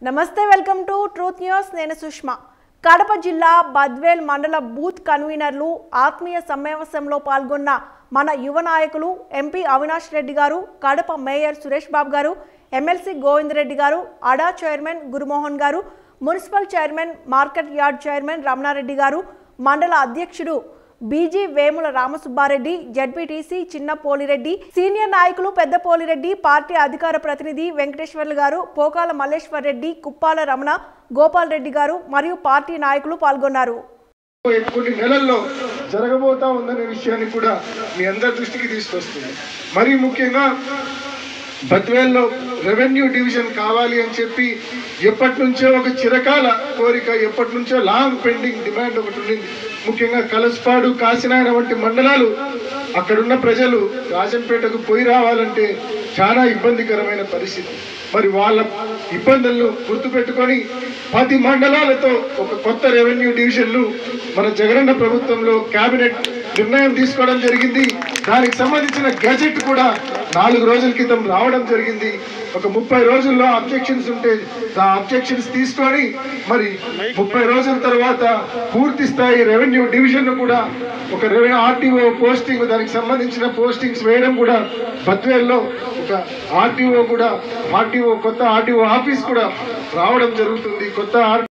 నమస్తే welcome to truth news నేను సుష్మా కడప జిల్లా బద్వేల్ మండల బూత్ కన్వీనర్లు ఆత్మీయ సమావేశంలో పాల్గొన్న మన యువ నాయకులు ఎంపీ అవినాష్ రెడ్డి గారు కడప మేయర్ సురేష్ బాబు గారు ఎమ్మెల్సీ గోవింద్ రెడ్డి గారు అడా chairman Gurumohan garu municipal chairman market yard chairman Ramana Reddy garu మండల అధ్యక్షుడు బీజీ వేముల రామసుబ్బారెడ్డి జడ్పీటీసీ చిన్న పోలిరెడ్డి సీనియర్ నాయకులు పెద్ద పోలిరెడ్డి పార్టీ అధికార ప్రతినిధి వెంకటేశ్వర్లు గారు పోకాల మల్లేశ్వర్ రెడ్డి కుప్పాల రమణ గోపాల్ రెడ్డి గారు మరియు పార్టీ నాయకులు పాల్గొన్నారు కొన్ని నెలల్లో జరగబోతా ఉందనే విషయాన్ని కూడా మీ అందరి దృష్టికి తీసుకొస్తుంది మరీ ముఖ్యంగా బద్వేల్లో రెవెన్యూ డివిజన్ కావాలి అని చెప్పి ఎప్పటి నుంచో ఒక చిరకాల కోరిక ఎప్పటి నుంచో లాంగ్ పెండింగ్ డిమాండ్ ఒకటి ఉండింది ముఖ్యంగా కలస్పాడు కాసినాయన వంటి మండలాలు అక్కడున్న ప్రజలు రాజంపేటకు పోయి రావాలంటే చాలా ఇబ్బందికరమైన పరిస్థితి మరి వాళ్ళ ఇబ్బందులను గుర్తుపెట్టుకొని పది మండలాలతో ఒక కొత్త రెవెన్యూ డివిజన్ను మన జగనన్న ప్రభుత్వంలో కేబినెట్ నిర్ణయం తీసుకోవడం జరిగింది దానికి సంబంధించిన గెజెట్ కూడా నాలుగు రోజుల క్రితం రావడం జరిగింది ఒక ముప్పై రోజుల్లో అబ్జెక్షన్స్ ఉంటే ఆ అబ్జెక్షన్స్ తీసుకొని మరి ముప్పై రోజుల తర్వాత పూర్తి స్థాయి రెవెన్యూ డివిజన్ కూడా ఒక రెవెన్యూ ఆర్టీఓ పోస్టింగ్ దానికి సంబంధించిన పోస్టింగ్స్ వేయడం కూడా బద్వేల్లో ఒక ఆర్టీఓ కూడా ఆర్టీఓ కొత్త ఆర్టీఓ ఆఫీస్ కూడా రావడం జరుగుతుంది కొత్త ఆర్